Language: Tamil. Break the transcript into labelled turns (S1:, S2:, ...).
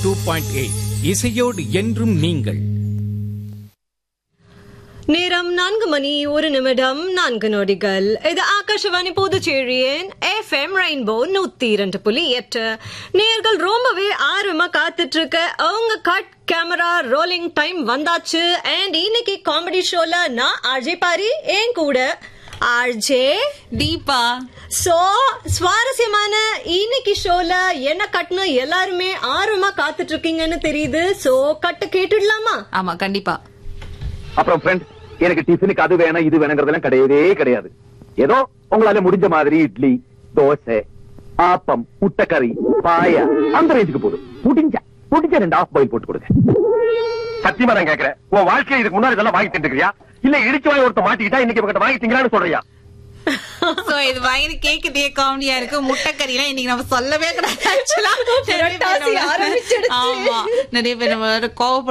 S1: டூ பாயிண்ட் எயிட் இசையோடு என்றும் நீங்கள்
S2: நேரம் நான்கு மணி ஒரு நிமிடம் நான்கு நொடிகள் இது ஆகாஷவாணி புதுச்சேரியின் எஃப்எம் ரெயின்போ நூத்தி இரண்டு புள்ளி எட்டு நேர்கள் ரொம்பவே ஆர்வமா காத்துட்டு இருக்க அவங்க கட் கேமரா ரோலிங் டைம் வந்தாச்சு அண்ட் இன்னைக்கு காமெடி ஷோல நான் ஆர்ஜே பாரி என் கூட ஆர்ஜே
S3: தீபா
S2: சோ சுவாரஸ்யமான இன்னைக்கு ஷோல என்ன கட்டுன்னு எல்லாருமே ஆர்வமா காத்துட்டு இருக்கீங்கன்னு தெரியுது சோ கட்டு கேட்டுடலாமா
S3: ஆமா கண்டிப்பா
S4: அப்புறம் ஃப்ரெண்ட் எனக்கு டிஃபனுக்கு அது வேணும் இது வேணுங்கிறதெல்லாம் கிடையவே கிடையாது ஏதோ உங்களால முடிஞ்ச மாதிரி இட்லி தோசை ஆப்பம் முட்டைக்கறி பாயா அந்த ரேஞ்சுக்கு போதும் முடிஞ்ச முடிஞ்ச ரெண்டு ஆஃப் பாயில் போட்டு கொடுங்க
S5: சத்தியமா நான் கேக்குறேன் உன் வாழ்க்கையில இதுக்கு முன்னாடி இதெல்லாம் வாங்கி தின்னுக்கிறியா இல்ல இடிச்சு வாங்கி ஒருத்த மாட்டிக்கிட்டா இன்னைக்கு இவங்கிட்ட வாங்கி திங்கலான்னு சொல்றியா
S3: சோ இது பயங்கர கேக்குதே காமெடியா இருக்கு முட்டைக்கறி எல்லாம் இன்னைக்கு நம்ம சொல்லவே கூடாது ஆக்சுவலா
S2: புரட்டாசி ஆரம்பிச்சிடுச்சு.
S3: ஆமா நிறைய பேர் நம்மளோட கோவப்பட